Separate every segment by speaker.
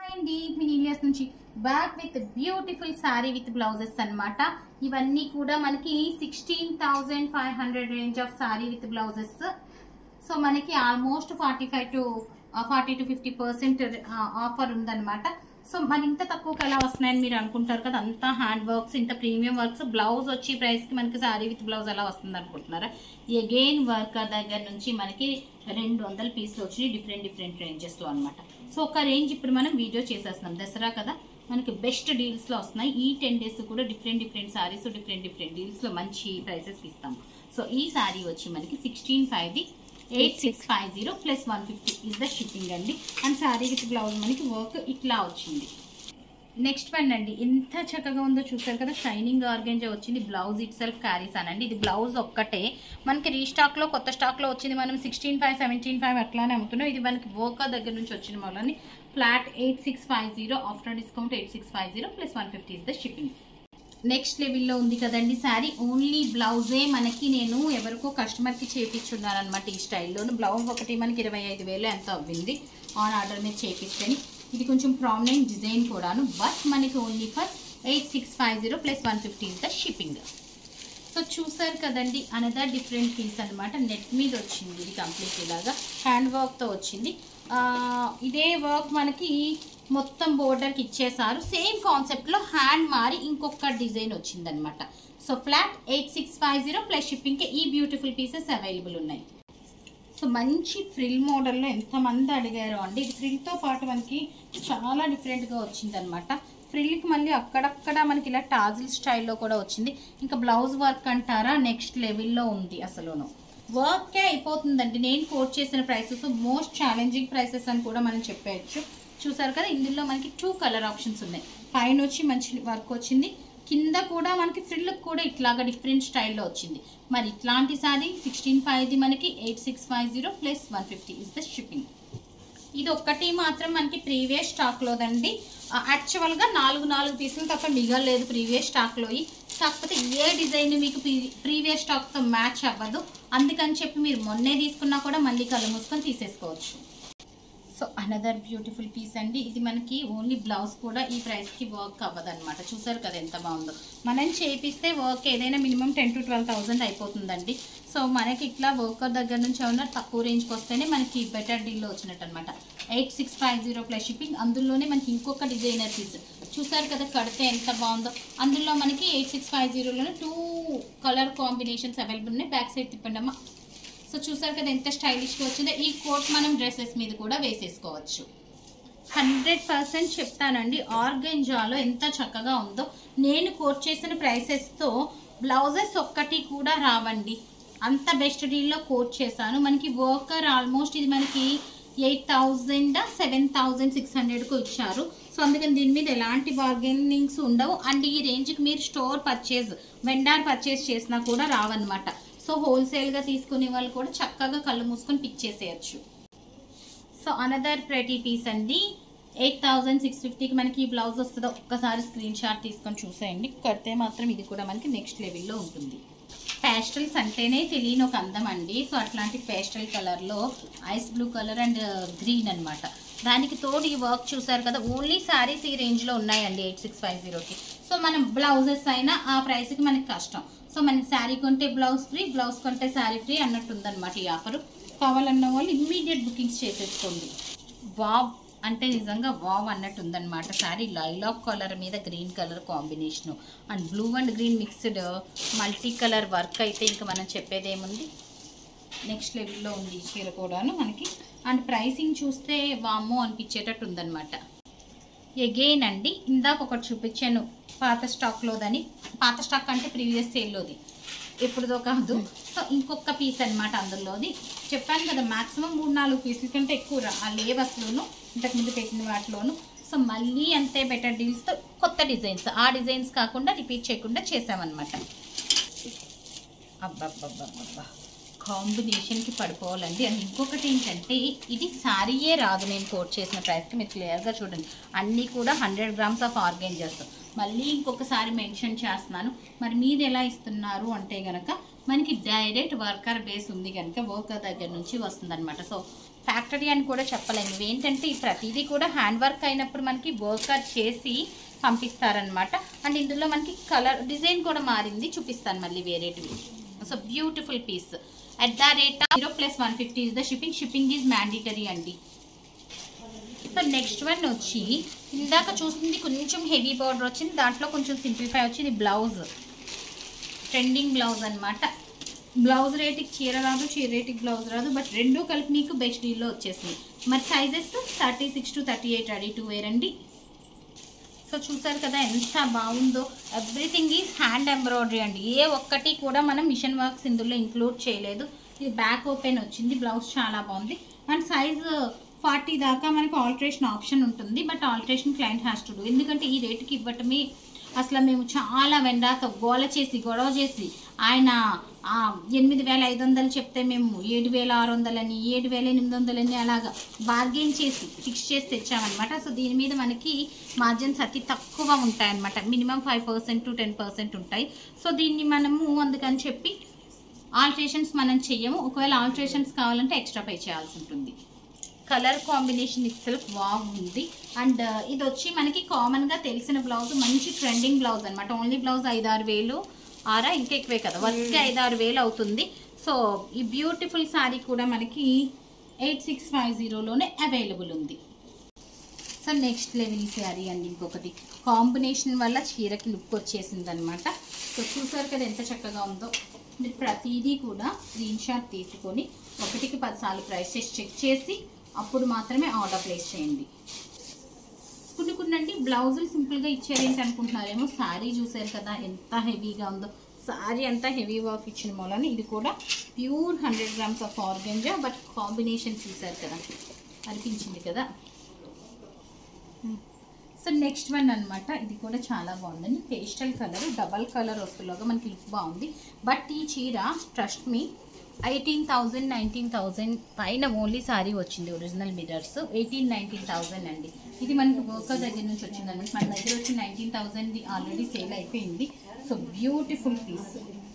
Speaker 1: అండి మినీలియస్ నుంచి back with beautiful sari with blouses అన్నమాట ఇవన్నీ కూడా మనకి sixteen thousand five hundred range of sari with blouses so మనకి almost forty five to forty to fifty percent offer ఉందన్నమాట సో మరి ఇంత తక్కువకి ఎలా వస్తున్నాయని మీరు అనుకుంటారు కదా అంతా హ్యాండ్ వర్క్స్ ఇంత ప్రీమియం వర్క్స్ బ్లౌజ్ వచ్చి ప్రైస్కి మనకి శారీ విత్ బ్లౌజ్ ఎలా వస్తుంది అనుకుంటున్నారా అగైన్ వర్క్ దగ్గర నుంచి మనకి రెండు వందల పీసులు వచ్చి డిఫరెంట్ డిఫరెంట్ రేంజెస్లో అనమాట సో ఒక రేంజ్ ఇప్పుడు మనం వీడియో చేసేస్తున్నాం దసరా కదా మనకి బెస్ట్ డీల్స్లో వస్తున్నాయి ఈ టెన్ డేస్ కూడా different different saris different different డీల్స్లో మంచి ప్రైసెస్ ఇస్తాము సో ఈ సారీ వచ్చి మనకి సిక్స్టీన్ ఫైవ్ది eight six five zero plus one fifty is the shipping అండి అండ్ శారీ విత్ బ్లౌజ్ మనకి వర్క్ ఇట్లా వచ్చింది నెక్స్ట్ వన్ అండి ఎంత చక్కగా ఉందో చూసారు కదా షైనింగ్ ఆర్గెంజా వచ్చింది బ్లౌజ్ ఇట్ సెల్ఫ్ క్యారీస్ అనండి ఇది బ్లౌజ్ ఒక్కటే మనకి రీస్టాక్లో కొత్త స్టాక్లో వచ్చింది మనం సిక్స్టీన్ ఫైవ్ సెవెంటీన్ ఫైవ్ అట్లానే అమ్ముతున్నాం ఇది మనకి వోకా దగ్గర నుంచి వచ్చిన వాళ్ళని flat eight six five zero after discount eight six five zero plus one fifty is the shipping next లెవెల్లో ఉంది కదండి శారీ ఓన్లీ బ్లౌజే మనకి నేను ఎవరికో కస్టమర్కి చేపించున్నాను అనమాట ఈ స్టైల్లోను బ్లౌజ్ ఒకటి మనకి ఇరవై ఐదు వేలు ఎంత అవ్వింది ఆన్ ఆర్డర్ మీద చేపిస్తేని ఇది కొంచెం ప్రామినెంట్ డిజైన్ కూడాను బట్ మనకి only for eight six five zero plus one fifty is the shipping so చూసారు కదండి అనదర్ డిఫరెంట్ పీస్ అనమాట నెట్ మీద వచ్చింది ఇది కంప్లీట్ ఇలాగా హ్యాండ్ వర్క్తో వచ్చింది ఆ, ఇదే వర్క్ మనకి మొత్తం బోర్డర్కి ఇచ్చేసారు సేమ్ కాన్సెప్ట్లో హ్యాండ్ మారి ఇంకొక డిజైన్ వచ్చిందనమాట so flat eight six five zero plus షిప్పింగ్కి ఈ బ్యూటిఫుల్ పీసెస్ అవైలబుల్ ఉన్నాయి సో మంచి ఫ్రిల్ మోడల్లో ఎంతమంది అడిగారో అండి ఇది ఫ్రిల్తో పాటు మనకి చాలా డిఫరెంట్గా వచ్చిందనమాట ఫ్రిల్కి మళ్ళీ అక్కడక్కడ మనకి ఇలా టాజిల్ స్టైల్లో కూడా వచ్చింది ఇంకా బ్లౌజ్ వర్క్ అంటారా నెక్స్ట్ లెవెల్లో ఉంది అసలును వర్కే అయిపోతుందండి నేను కోట్ చేసిన ప్రైసెస్ మోస్ట్ ఛాలెంజింగ్ ప్రైసెస్ అని కూడా మనం చెప్పేయచ్చు చూసారు కదా ఇందులో మనకి టూ కలర్ ఆప్షన్స్ ఉన్నాయి పైన వచ్చి మంచి వర్క్ వచ్చింది కింద కూడా మనకి ఫ్రిల్ కూడా ఇట్లాగా డిఫరెంట్ స్టైల్లో వచ్చింది మరి ఇట్లాంటి సారీ సిక్స్టీన్ ఫైవ్ది మనకి eight six five zero plus one fifty is the shipping ఇది ఒక్కటి మాత్రం మనకి ప్రీవియస్ స్టాక్లోదండి యాక్చువల్గా నాలుగు నాలుగు పీసులు తప్ప మిగలేదు ప్రీవియస్ స్టాక్లో కాకపోతే ఏ డిజైన్ మీకు ప్రీవియస్ స్టాక్తో మ్యాచ్ అవ్వదు అందుకని చెప్పి మీరు మొన్నే తీసుకున్నా కూడా మళ్ళీ కళ్ళు మూసుకొని తీసేసుకోవచ్చు సో అనదర్ బ్యూటిఫుల్ పీస్ అండి ఇది మనకి ఓన్లీ బ్లౌజ్ కూడా ఈ ప్రైస్కి వర్క్ అవ్వదు అనమాట చూసారు కదా ఎంత బాగుందో మనం చేపిస్తే వర్క్ ఏదైనా minimum ten to twelve thousand అయిపోతుందండి సో మనకి ఇట్లా వర్కర్ దగ్గర నుంచి ఏమన్నా తక్కువ రేంజ్కి వస్తేనే మనకి బెటర్ డీల్లో వచ్చినట్టు అనమాట eight six five zero plus shipping అందులోనే మనకి ఇంకొక డిజైనర్ పీస్ చూసారు కదా కడితే ఎంత బాగుందో అందులో మనకి ఎయిట్ సిక్స్ ఫైవ్ జీరోలోనే టూ కలర్ కాంబినేషన్స్ అవైలబుల్ ఉన్నాయి బ్యాక్ సైడ్ తిప్పండి అమ్మా సో చూసారు కదా ఎంత స్టైలిష్గా వచ్చిందో ఈ కోట్ మనం డ్రెస్సెస్ మీద కూడా వేసేసుకోవచ్చు హండ్రెడ్ పర్సెంట్ చెప్తానండి ఆర్గెంజాలో ఎంత చక్కగా ఉందో నేను కోట్ చేసిన ప్రైసెస్తో బ్లౌజెస్ ఒక్కటి కూడా రావండి అంత బెస్ట్ డీల్లో కోట్ చేశాను మనకి వర్కర్ ఆల్మోస్ట్ ఇది మనకి eight thousand seven thousand six హండ్రెడ్కు ఇచ్చారు సో అందుకని దీని మీద ఎలాంటి బార్గెనింగ్స్ ఉండవు అండ్ ఈ రేంజ్కి మీరు స్టోర్ పర్చేజ్ వెండార్ పర్చేజ్ చేసినా కూడా రావన్నమాట సో హోల్సేల్గా తీసుకునే వాళ్ళు కూడా చక్కగా కళ్ళు మూసుకొని పిక్ చేసేయచ్చు సో అనదర్ ప్రెటీ పీస్ అండి ఎయిట్ థౌజండ్ సిక్స్ ఫిఫ్టీకి మనకి ఈ బ్లౌజ్ వస్తుందో ఒక్కసారి స్క్రీన్ షాట్ తీసుకొని చూసేయండి కడితే మాత్రం ఇది కూడా మనకి నెక్స్ట్ లెవెల్లో ఉంటుంది పేస్టల్స్ అంటేనే తెలియని ఒక అందం అండి సో అట్లాంటి పేస్టల్ కలర్లో ice blue colour and green అన్నమాట దానికి తోడు ఈ వర్క్ చూసారు కదా ఓన్లీ శారీస్ ఈ రేంజ్లో ఉన్నాయండి ఎయిట్ సిక్స్ ఫైవ్ జీరోకి సో మనం బ్లౌజెస్ అయినా ఆ ప్రైస్కి మనకి కష్టం సో మనకి శారీ కొంటే బ్లౌజ్ ఫ్రీ బ్లౌజ్ కొంటే శారీ ఫ్రీ అన్నట్టు ఉందన్నమాట ఈ ఆఫర్ కావాలన్న వాళ్ళు ఇమ్మీడియట్ బుకింగ్స్ చేసేసుకోండి వావ్ అంటే నిజంగా వావ్ అన్నట్టు ఉందన్నమాట శారీ లైలాక్ కలర్ మీద green colour combination and blue and green mixed multi colour work అయితే ఇంకా మనం చెప్పేదేముంది నెక్స్ట్ లెవెల్లో ఉంది ఈ చీర కూడాను మనకి అండ్ ప్రైసింగ్ చూస్తే వామ్మో అనిపించేటట్టు ఉందన్నమాట ఎగైన్ అండి ఇందాక ఒకటి చూపించాను పాత స్టాక్లోదని పాత స్టాక్ అంటే ప్రీవియస్ సేల్లోది ఎప్పుడుదో కాదు సో ఇంకొక పీస్ అన్నమాట అందులోది చెప్పాను కదా మాక్సిమం మూడు నాలుగు పీసుల కంటే ఎక్కువ రా ఆ లేవస్లోను ఇంతకుముందు పెట్టిన వాటిలోను సో మళ్ళీ అంతే బెటర్ డీల్స్తో కొత్త డిజైన్స్ ఆ డిజైన్స్ కాకుండా రిపీట్ చేయకుండా చేసామన్నమాట అబ్బబ్బబ్బబ్బబ్బా కాంబినేషన్కి పడిపోవాలండి అండ్ ఇంకొకటి ఏంటంటే ఇది శారీయే రాదు నేను కోట్ చేసిన ప్రైస్కి మీరు క్లియర్గా చూడండి అన్నీ కూడా హండ్రెడ్ గ్రామ్స్ ఆఫ్ ఆర్గెంజర్స్ మళ్ళీ ఇంకొకసారి మెన్షన్ చేస్తున్నాను మరి మీరు ఎలా ఇస్తున్నారు అంటే గనక మనకి డైరెక్ట్ వర్కర్ బేస్ ఉంది కనుక వర్కర్ దగ్గర నుంచి వస్తుందన్నమాట సో ఫ్యాక్టరీ అని కూడా చెప్పలేము ఇవి ఏంటంటే ఈ ప్రతిదీ కూడా హ్యాండ్ వర్క్ అయినప్పుడు మనకి వర్కర్ చేసి పంపిస్తారనమాట అండ్ ఇందులో మనకి కలర్ డిజైన్ కూడా మారింది చూపిస్తాను మళ్ళీ వేరేటివి so beautiful piece at the rate zero plus one fifty is the shipping shipping is mandatory అండి సో నెక్స్ట్ వన్ వచ్చి ఇందాక చూసింది కొంచెం హెవీ బార్డర్ వచ్చింది దాంట్లో కొంచెం సింప్లిఫై వచ్చింది బ్లౌజ్ ట్రెండింగ్ బ్లౌజ్ అన్నమాట బ్లౌజ్ రేటుకి చీర రాదు చీర రేటుకి బ్లౌజ్ రాదు బట్ రెండు కలిపి మీకు బెస్ట్ డీల్లో వచ్చేసింది మరి sizes thirty six to thirty eight ready to wear అండి సో చూసారు కదా ఎంత బాగుందో ఎవ్రీథింగ్ ఈజ్ హ్యాండ్ ఎంబ్రాయిడరీ అండి ఏ ఒక్కటి కూడా మనం మిషన్ వర్క్స్ ఇందులో ఇంక్లూడ్ చేయలేదు ఇది బ్యాక్ ఓపెన్ వచ్చింది బ్లౌజ్ చాలా బాగుంది అండ్ సైజ్ ఫార్టీ దాకా మనకి ఆల్టరేషన్ ఆప్షన్ ఉంటుంది but alteration client has to do ఎందుకంటే ఈ రేటుకి ఇవ్వటమే అసలు మేము చాలా వెండాతో గోల చేసి గొడవ చేసి ఆయన ఆ, ఎనిమిది వేల ఐదు వందలు చెప్తే మేము ఏడు వేల ఆరు వందలని ఏడు వేల ఎనిమిది వందలని అలాగా బార్గెన్ చేసి ఫిక్స్ చేసి తెచ్చామన్నమాట సో దీని మీద మనకి మార్జిన్స్ అతి తక్కువ ఉంటాయన్నమాట minimum five percent to ten percent ఉంటాయి సో దీన్ని మనము అందుకని చెప్పి ఆల్టరేషన్స్ మనం చెయ్యము ఒకవేళ ఆల్టరేషన్స్ కావాలంటే ఎక్స్ట్రా పే చేయాల్సి ఉంటుంది కలర్ కాంబినేషన్ ఇట్సెల్ఫ్ బాగుంది అండ్ ఇది వచ్చి మనకి కామన్గా తెలిసిన బ్లౌజ్ మంచి ట్రెండింగ్ బ్లౌజ్ అనమాట ఓన్లీ బ్లౌజ్ ఐదారు వేలు ఆరా ఇంకా ఎక్కువే కదా వర్క్కి ఐదారు వేలు అవుతుంది సో ఈ బ్యూటిఫుల్ శారీ కూడా మనకి ఎయిట్ సిక్స్ ఫైవ్ జీరోలోనే అవైలబుల్ ఉంది సో నెక్స్ట్ లెవెల్ శారీ అండి ఇంకొకటి కాంబినేషన్ వల్ల చీరకి లుక్ వచ్చేసింది అనమాట సో చూసారు కదా ఎంత చక్కగా ఉందో మీరు ప్రతిదీ కూడా స్క్రీన్ షాట్ తీసుకొని ఒకటికి పదిసార్లు ప్రైసెస్ చెక్ చేసి అప్పుడు మాత్రమే ఆర్డర్ ప్లేస్ చేయండి కొన్ని కొన్ని అండి బ్లౌజులు సింపుల్గా ఇచ్చారేంటి అనుకుంటున్నారేమో శారీ చూసారు కదా ఎంత హెవీగా ఉందో శారీ అంతా హెవీ వర్క్ ఇచ్చిన మూలని ఇది కూడా pure hundred grams of organza but combination చూసారు కదా అనిపించింది కదా సో నెక్స్ట్ వన్ అన్నమాట ఇది కూడా చాలా బాగుందండి పేస్టల్ కలర్ డబల్ కలర్ వస్తులాగా మనకి లుక్ బాగుంది బట్ ఈ చీర trust me eighteen thousand nineteen thousand పైన ఓన్లీ సారీ వచ్చింది original mirrors eighteen nineteen thousand అండి ఇది మనకి వర్కర్ దగ్గర నుంచి వచ్చింది అనమాట మన దగ్గర వచ్చి నైన్టీన్ థౌజండ్ ఆల్రెడీ సేల్ అయిపోయింది so beautiful piece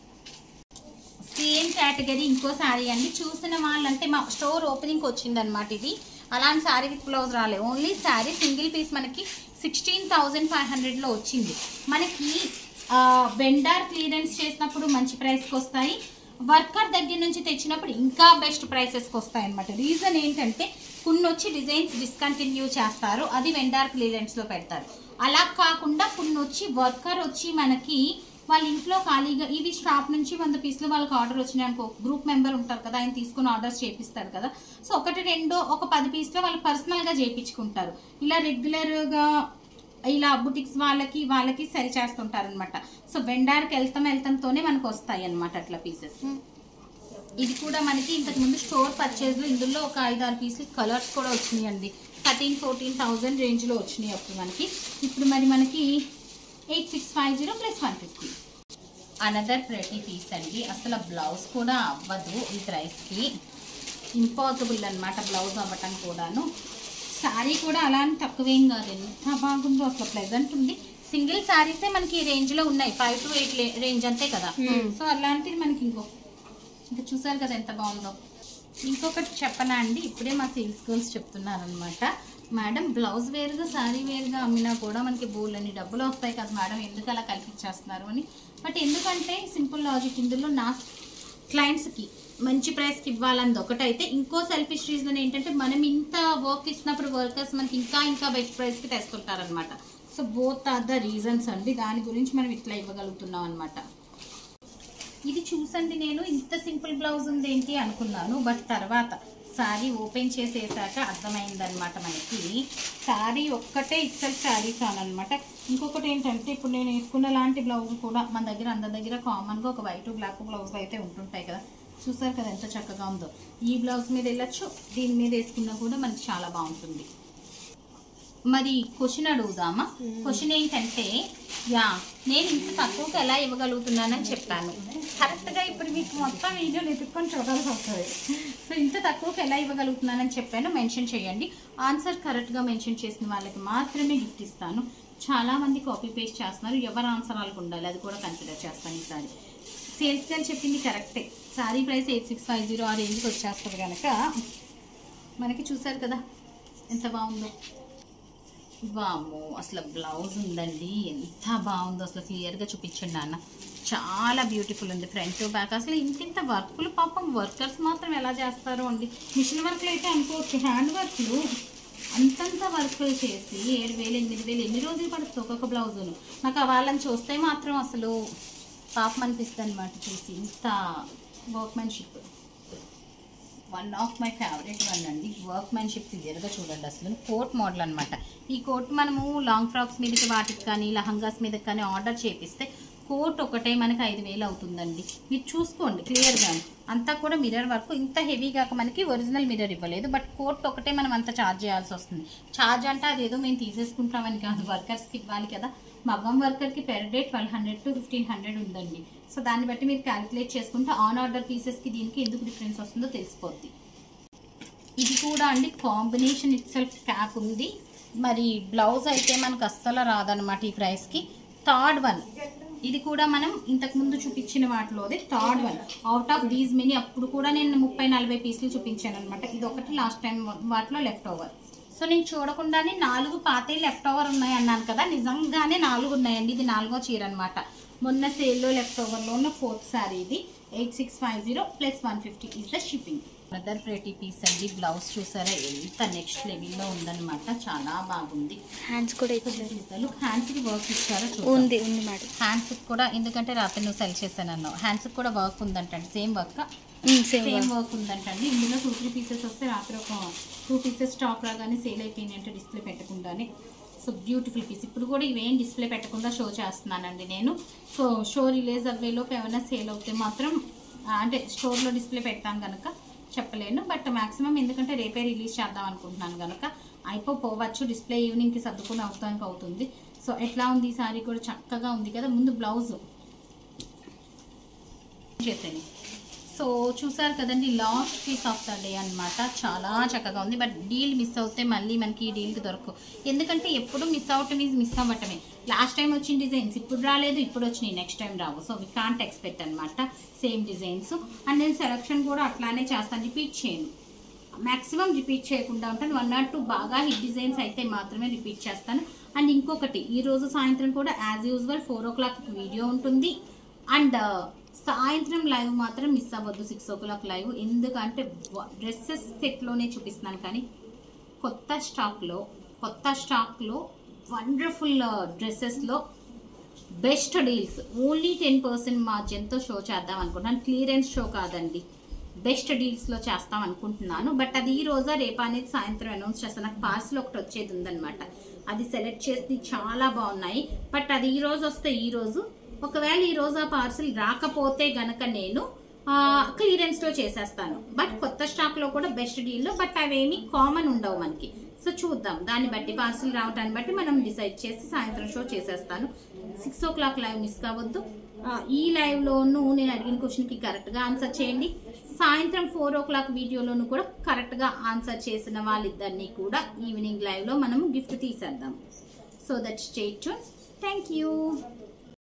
Speaker 1: same category ఇంకో శారీ అండి చూసిన వాళ్ళంటే మా స్టోర్ ఓపెనింగ్ వచ్చింది అనమాట ఇది అలాంటి శారీ విత్ బ్లౌజ్ రాలే ఓన్లీ శారీ సింగిల్ పీస్ మనకి సిక్స్టీన్ థౌజండ్ ఫైవ్ హండ్రెడ్లో వచ్చింది మనకి వెండర్ క్లియరెన్స్ చేసినప్పుడు మంచి ప్రైస్కి వస్తాయి వర్కర్ దగ్గర నుంచి తెచ్చినప్పుడు ఇంకా బెస్ట్ ప్రైసెస్కి వస్తాయి అనమాట రీజన్ ఏంటంటే కొన్ని వచ్చి డిజైన్స్ డిస్కంటిన్యూ చేస్తారు అది వెండార్ క్లియరెన్స్లో పెడతారు అలా కాకుండా కొన్ని వచ్చి వర్కర్ వచ్చి మనకి వాళ్ళ ఇంట్లో ఖాళీగా ఇది షాప్ నుంచి వంద పీసులు వాళ్ళకి ఆర్డర్ వచ్చినాయి అనుకో గ్రూప్ మెంబర్ ఉంటారు కదా ఆయన తీసుకుని ఆర్డర్స్ చేపిస్తారు కదా సో ఒకటి రెండో ఒక పది పీసులు వాళ్ళు పర్సనల్గా చేయించుకుంటారు ఇలా రెగ్యులర్గా ఇలా బుటిక్స్ వాళ్ళకి వాళ్ళకి సరి చేస్తుంటారు అనమాట సో వెండార్కి వెళ్తాం వెళ్తాంతోనే మనకు వస్తాయి అనమాట అట్లా పీసెస్ ఇది కూడా మనకి ఇంతకు ముందు స్టోర్ పర్చేజ్ లో ఇందులో ఒక ఐదు ఆరు పీసులు కలర్స్ కూడా వచ్చినాయి అండి థర్టీన్ ఫోర్టీన్ థౌజండ్ రేంజ్ లో వచ్చినాయి అప్పుడు మనకి ఇప్పుడు మరి మనకి eight six five zero plus one fifty another ప్రతి పీస్ అండి అసలు బ్లౌజ్ కూడా అవ్వదు ఈ ప్రైస్కి ఇంపాసిబుల్ అన్నమాట బ్లౌజ్ అవ్వటం కూడాను శారీ కూడా అలా అని తక్కువేం కాదు ఎంత బాగుందో అసలు ప్లెజెంట్ ఉంది సింగిల్ శారీసే మనకి ఈ రేంజ్ లో ఉన్నాయి ఫైవ్ టు ఎయిట్ రేంజ్ అంతే కదా
Speaker 2: Hmm.
Speaker 1: సో అలాంటిది మనకి ఇంకో ఇంకా చూసారు కదా ఎంత బాగుందో ఇంకొకటి చెప్పనా అండి ఇప్పుడే మా సేల్స్ గర్ల్స్ చెప్తున్నారనమాట మేడం బ్లౌజ్ వేరుగా శారీ వేరుగా అమ్మినా కూడా మనకి బోల్డ్ డబ్బులు వస్తాయి కదా మేడం ఎందుకు అలా కల్పించేస్తున్నారు అని బట్ ఎందుకంటే సింపుల్ లాజిక్ ఇందులో నా క్లయింట్స్కి మంచి ప్రైస్కి ఇవ్వాలన్నది ఒకటైతే ఇంకో సెల్ఫిష్ రీజన్ ఏంటంటే మనం ఇంత వర్క్ ఇచ్చినప్పుడు వర్కర్స్ మనకి ఇంకా ఇంకా బెస్ట్ ప్రైస్కి తెస్తుంటారనమాట so both are the reasons అండి దాని గురించి మనం ఇట్లా ఇవ్వగలుగుతున్నాం అనమాట ఇది చూసండి నేను ఇంత సింపుల్ బ్లౌజ్ ఉంది ఏంటి అనుకున్నాను బట్ తర్వాత శారీ ఓపెన్ చేసేసాక అర్థమైందనమాట మనకి శారీ ఒక్కటే ఇట్సెల్ఫ్ శారీ అనమాట ఇంకొకటి ఏంటంటే ఇప్పుడు నేను వేసుకున్న లాంటి బ్లౌజ్ కూడా మన దగ్గర అందరి దగ్గర కామన్గా ఒక వైట్ బ్లాక్ బ్లౌజ్ అయితే ఉంటుంటాయి కదా చూసారు కదా ఎంత చక్కగా ఉందో ఈ బ్లౌజ్ మీద వెళ్ళొచ్చు దీని మీద వేసుకున్నా కూడా మనకి చాలా బాగుంటుంది మరి క్వశ్చన్ అడుగుదామా
Speaker 2: Hmm.
Speaker 1: క్వశ్చన్ ఏంటంటే యా నేను ఇంత తక్కువకి ఎలా ఇవ్వగలుగుతున్నానని చెప్పాను కరెక్ట్గా ఇప్పుడు మీకు మొత్తం వీడియోలు ఎత్తుక్కొని చూడాల్సి వస్తుంది సో ఇంత తక్కువకి ఎలా ఇవ్వగలుగుతున్నానని చెప్పాను మెన్షన్ చేయండి ఆన్సర్ కరెక్ట్గా మెన్షన్ చేసిన వాళ్ళకి మాత్రమే గిఫ్ట్ ఇస్తాను చాలా మంది కాపీ పేస్ట్ చేస్తున్నారు ఎవరి ఆన్సర్ వాళ్ళకి ఉండాలి అది కూడా కన్సిడర్ చేస్తాను ఈసారి సేల్స్ గర్ల్ చెప్పింది కరెక్టే sari price eight six five zero ఆ రేంజ్కి వచ్చేస్తుంది కనుక మనకి చూసారు కదా ఎంత బాగుందో వామ్మో అసలు బ్లౌజ్ ఉందండి ఎంత బాగుందో అసలు క్లియర్గా చూపించండి నాన్న చాలా బ్యూటిఫుల్ ఉంది ఫ్రంట్ బ్యాక్ అసలు ఇంత ఇంత వర్క్లు పాపం వర్కర్స్ మాత్రం ఎలా చేస్తారో అండి మిషన్ వర్క్లు అయితే అనుకోవచ్చు హ్యాండ్ వర్క్లు అంతంత వర్క్లు చేసి ఏడు వేలు ఎనిమిది వేలు ఎన్ని రోజులు పడుతుంది ఒక్కొక్క బ్లౌజును నాకు ఆ వాళ్ళని చూస్తే మాత్రం అసలు పాపం అనిపిస్తుంది అనమాట చూసి ఇంత workmanship one of my favourite one అండి వర్క్ మ్యాన్షిప్ క్లియర్గా చూడండి అసలు కోట్ మోడల్ అనమాట ఈ కోట్ మనము లాంగ్ ఫ్రాక్స్ మీదకి వాటికి కానీ లహంగాస్ మీదకి కానీ ఆర్డర్ చేపిస్తే కోట్ ఒకటే మనకి ఐదు వేలు అవుతుందండి మీరు చూసుకోండి క్లియర్గా అంతా కూడా మిర్రర్ వర్క్ ఇంత హెవీ కాక మనకి ఒరిజినల్ మిర్రర్ ఇవ్వలేదు బట్ కోట్ ఒకటే మనం అంత ఛార్జ్ చేయాల్సి వస్తుంది ఛార్జ్ అంటే అదేదో మేము తీసేసుకుంటామని కాదు వర్కర్స్కి ఇవ్వాలి కదా మగ్గం వర్కర్కి per day twelve hundred to fifteen hundred ఉందండి సో దాన్ని బట్టి మీరు క్యాలిక్యులేట్ చేసుకుంటే ఆన్ ఆర్డర్ పీసెస్కి దీనికి ఎందుకు డిఫరెన్స్ వస్తుందో తెలిసిపోద్ది ఇది కూడా అండి కాంబినేషన్ ఇట్ సెల్ఫ్ క్యాప్ ఉంది మరి బ్లౌజ్ అయితే మనకు అస్సలు రాదనమాట ఈ ప్రైస్కి థర్డ్ వన్ ఇది కూడా మనం ఇంతకు ముందు చూపించిన వాటిలోది third one out of these many అప్పుడు కూడా నేను ముప్పై నలభై పీసులు చూపించాను అనమాట ఇది ఒకటి లాస్ట్ టైం వాటిలో లెఫ్ట్ ఓవర్ సో నేను చూడకుండానే నాలుగు పాతే లెఫ్ట్ ఓవర్ ఉన్నాయి అన్నాను కదా నిజంగానే నాలుగు ఉన్నాయండి ఇది నాలుగో చీర అనమాట మొన్న సేల్లో లెఫ్ట్ ఓవర్లో ఉన్న ఫోర్త్ సారీ ఇది eight six five zero plus one fifty is the shipping other pretty piece అండి బ్లౌజ్ చూసారా ఎంత నెక్స్ట్ లెవెల్లో ఉందన్నమాట చాలా బాగుంది
Speaker 2: హ్యాండ్స్ కూడా ఇచ్చారు
Speaker 1: లుక్ హ్యాండ్స్కి వర్క్ ఇచ్చారా చూద్దాం
Speaker 2: ఉంది ఉంది మేడం
Speaker 1: హ్యాండ్స్ కూడా ఎందుకంటే రాత్రి నువ్వు సెల్ చేశాను అన్నావు హ్యాండ్స్ కూడా వర్క్ ఉందంటండి same work
Speaker 2: same
Speaker 1: same work ఉందంటండి ఇందులో టూ త్రీ పీసెస్ వస్తే రాత్రి ఒక టూ పీసెస్ స్టాక్ రాగానే సేల్ అయిపోయినాయంటే డిస్ప్లే పెట్టకుండానే సో బ్యూటిఫుల్ పీస్ ఇప్పుడు కూడా ఇవేం డిస్ప్లే పెట్టకుండా షో చేస్తున్నానండి నేను సో షో రిలీజ్ అవ్వేలోపు ఏమైనా సేల్ అవుతే మాత్రం ఆ, అంటే స్టోర్లో డిస్ప్లే పెడతాను కనుక చెప్పలేను బట్ మాక్సిమం ఎందుకంటే రేపే రిలీజ్ చేద్దాం అనుకుంటున్నాను కనుక అయిపోవచ్చు డిస్ప్లే ఈవినింగ్కి సర్దుకుని అవుతానికి అవుతుంది సో ఎట్లా ఉంది ఈ సారీ కూడా చక్కగా ఉంది కదా ముందు బ్లౌజ్ చేసేది సో చూసారు కదండి last piece of the day అన్నమాట చాలా చక్కగా ఉంది బట్ డీల్ మిస్ అవుతే మళ్ళీ మనకి ఈ డీల్కి దొరకవు ఎందుకంటే ఎప్పుడు మిస్ అవటం ఈజ్ మిస్ అవ్వటమే లాస్ట్ టైం వచ్చిన డిజైన్స్ ఇప్పుడు రాలేదు ఇప్పుడు వచ్చినాయి నెక్స్ట్ టైం రావు సో వి కాంట్ ఎక్స్పెక్ట్ అనమాట సేమ్ డిజైన్స్ అండ్ నేను సెలక్షన్ కూడా అట్లానే చేస్తాను రిపీట్ చేయను మ్యాక్సిమం రిపీట్ చేయకుండా ఉంటాను వన్ నాట్ టూ బాగా హిట్ డిజైన్స్ అయితే మాత్రమే రిపీట్ చేస్తాను అండ్ ఇంకొకటి ఈ రోజు సాయంత్రం కూడా as usual four o'clock video ఉంటుంది అండ్ సాయంత్రం లైవ్ మాత్రం మిస్ అవ్వద్దు సిక్స్ ఓ క్లాక్ లైవ్ ఎందుకంటే డ్రెస్సెస్ సెట్లోనే చూపిస్తున్నాను కానీ కొత్త స్టాక్లో కొత్త స్టాక్లో వండర్ఫుల్ డ్రెస్సెస్లో best deals only ten percent మార్జిన్తో షో చేద్దాం అనుకుంటున్నాను క్లియరెన్స్ షో కాదండి బెస్ట్ డీల్స్లో చేస్తాం అనుకుంటున్నాను బట్ అది ఈ రోజా రేపా అనేది సాయంత్రం అనౌన్స్ చేస్తాను నాకు పార్సల్ ఒకటి వచ్చేది ఉందన్నమాట అది సెలెక్ట్ చేసి చాలా బాగున్నాయి బట్ అది ఈ రోజు వస్తే ఈ రోజు ఒకవేళ ఈ రోజు ఆ పార్సల్ రాకపోతే గనక నేను క్లియరెన్స్ లో చేసేస్తాను బట్ కొత్త స్టాక్ లో కూడా బెస్ట్ డీల్ బట్ అవేమి కామన్ ఉండవు మనకి సో చూద్దాం దాన్ని బట్టి పార్సల్ రావటాన్ని బట్టి మనం డిసైడ్ చేసి సాయంత్రం షో చేసేస్తాను six o'clock live miss కావద్దు ఆ, ఈ లైవ్ లోను నేను అడిగిన క్వశ్చన్ కి కరెక్ట్ గా ఆన్సర్ చేయండి సాయంత్రం ఫోర్ ఓ క్లాక్ వీడియోలోను కూడా కరెక్ట్ గా ఆన్సర్ చేసిన వాళ్ళిద్దరిని కూడా ఈవినింగ్ లైవ్ లో మనం గిఫ్ట్ తీసేద్దాం so that state thank you